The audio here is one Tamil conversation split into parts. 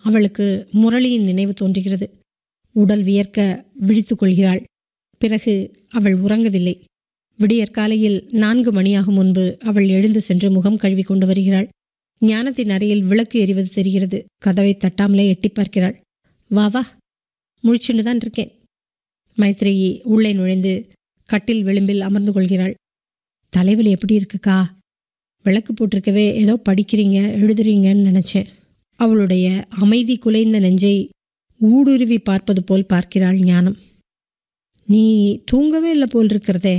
அவளுக்கு முரளியின் நினைவு தோன்றுகிறது உடல் வியர்க்க விழித்துக் கொள்கிறாள் பிறகு அவள் உறங்கவில்லை விடியற்காலையில் நான்கு மணியாகும் முன்பு அவள் எழுந்து சென்று முகம் கழுவி கொண்டு வருகிறாள் ஞானத்தின் அறையில் விளக்கு எரிவது தெரிகிறது கதவை தட்டாமலே எட்டி பார்க்கிறாள் வா வா முழிச்சுண்டு தான் இருக்கேன் மைத்ரேயி உள்ளே நுழைந்து கட்டில் விளிம்பில் அமர்ந்து கொள்கிறாள் தலைவலி எப்படி இருக்குக்கா விளக்கு போட்டிருக்கவே ஏதோ படிக்கிறீங்க எழுதுறீங்கன்னு நினச்சேன் அவளுடைய அமைதி குலைந்த நெஞ்சை ஊடுருவி பார்ப்பது போல் பார்க்கிறாள் ஞானம் நீ தூங்கவே இல்லை போல் இருக்கிறதே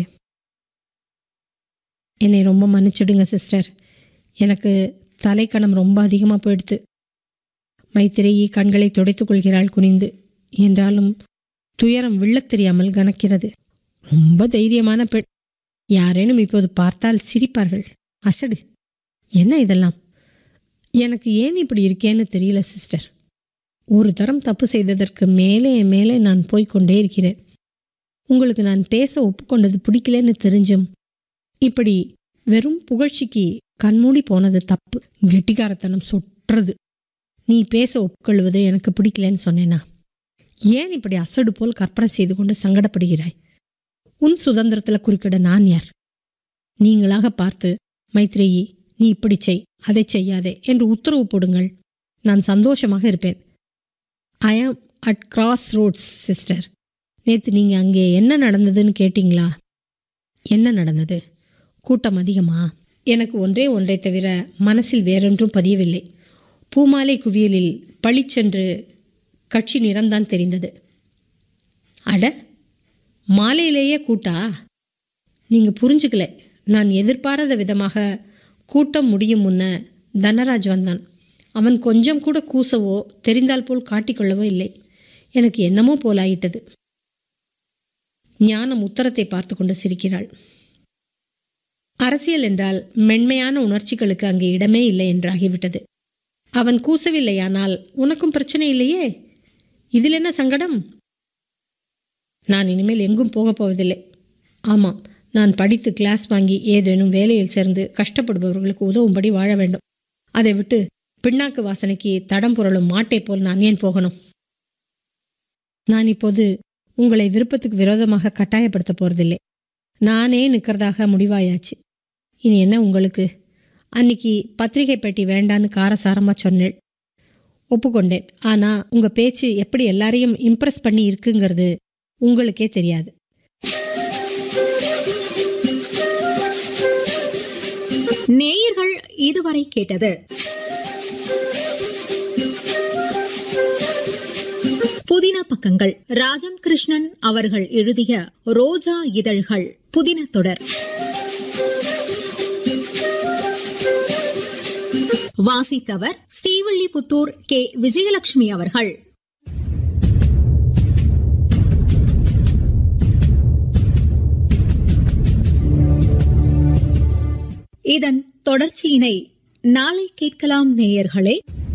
என்னை ரொம்ப மன்னிச்சிடுங்க சிஸ்டர் எனக்கு தலைக்கணம் ரொம்ப அதிகமாக போயிடுது மைத்திரேயி கண்களை துடைத்துக் கொள்கிறாள் குனிந்து என்றாலும் துயரம் விழத் தெரியாமல் கனக்கிறது ரொம்ப தைரியமான பெண் யாரேனும் இப்போது பார்த்தால் சிரிப்பார்கள் அசடு என்ன இதெல்லாம் எனக்கு ஏன் இப்படி இருக்கேன்னு தெரியல சிஸ்டர் ஒரு தரம் தப்பு செய்ததற்கு மேலே மேலே நான் போய்க்கொண்டே இருக்கிறேன் உங்களுக்கு நான் பேச ஒப்புக்கொண்டது பிடிக்கலன்னு தெரிஞ்சும் இப்படி வெறும் புகழ்ச்சிக்கு கண்மூடி போனது தப்பு கெட்டிக்காரத்தனம் சொட்டுறது நீ பேச ஒப்புக்கொள்வது எனக்கு பிடிக்கலன்னு சொன்னேனா ஏன் இப்படி அசடு போல் கற்பனை செய்து கொண்டு சங்கடப்படுகிறாய் உன் சுதந்திரத்தில் குறுக்கிட நான் யார் நீங்களாக பார்த்து மைத்ரேயி நீ இப்படி செய் அதை செய்யாதே என்று உத்தரவு போடுங்கள் நான் சந்தோஷமாக இருப்பேன் ஐ ஆம் அட் கிராஸ் ரோட்ஸ் சிஸ்டர் நேற்று நீங்கள் அங்கே என்ன நடந்ததுன்னு கேட்டிங்களா என்ன நடந்தது கூட்டம் அதிகமா எனக்கு ஒன்றே ஒன்றை தவிர மனசில் வேறொன்றும் பதியவில்லை பூமாலை குவியலில் பளிச்சென்று கட்சி நிறம்தான் தெரிந்தது அட மாலையிலேயே கூட்டா நீங்கள் புரிஞ்சுக்கல நான் எதிர்பாராத விதமாக கூட்டம் முடியும் முன்ன தனராஜ் வந்தான் அவன் கொஞ்சம் கூட கூசவோ தெரிந்தால் போல் காட்டிக்கொள்ளவோ இல்லை எனக்கு என்னமோ போலாயிட்டது ஞானம் உத்தரத்தை பார்த்து கொண்டு சிரிக்கிறாள் அரசியல் என்றால் மென்மையான உணர்ச்சிகளுக்கு அங்கே இடமே இல்லை என்றாகிவிட்டது அவன் கூசவில்லையானால் உனக்கும் பிரச்சனை இல்லையே இதில் என்ன சங்கடம் நான் இனிமேல் எங்கும் போகப் போவதில்லை ஆமாம் நான் படித்து கிளாஸ் வாங்கி ஏதேனும் வேலையில் சேர்ந்து கஷ்டப்படுபவர்களுக்கு உதவும்படி வாழ வேண்டும் அதை விட்டு பின்னாக்கு வாசனைக்கு தடம் புரளும் மாட்டை போல் நான் ஏன் போகணும் நான் இப்போது உங்களை விருப்பத்துக்கு விரோதமாக கட்டாயப்படுத்த போறதில்லை நானே நிற்கிறதாக முடிவாயாச்சு இனி என்ன உங்களுக்கு அன்னைக்கு பத்திரிகை பெட்டி வேண்டான்னு காரசாரமாக சொன்னேன் ஒப்புக்கொண்டேன் ஆனால் உங்கள் பேச்சு எப்படி எல்லாரையும் இம்ப்ரெஸ் பண்ணி இருக்குங்கிறது உங்களுக்கே தெரியாது நேயர்கள் இதுவரை கேட்டது புதின பக்கங்கள் ராஜம் கிருஷ்ணன் அவர்கள் எழுதிய ரோஜா இதழ்கள் புதின தொடர் வாசித்தவர் ஸ்ரீவில்லிபுத்தூர் கே விஜயலட்சுமி அவர்கள் இதன் தொடர்ச்சியினை நாளை கேட்கலாம் நேயர்களே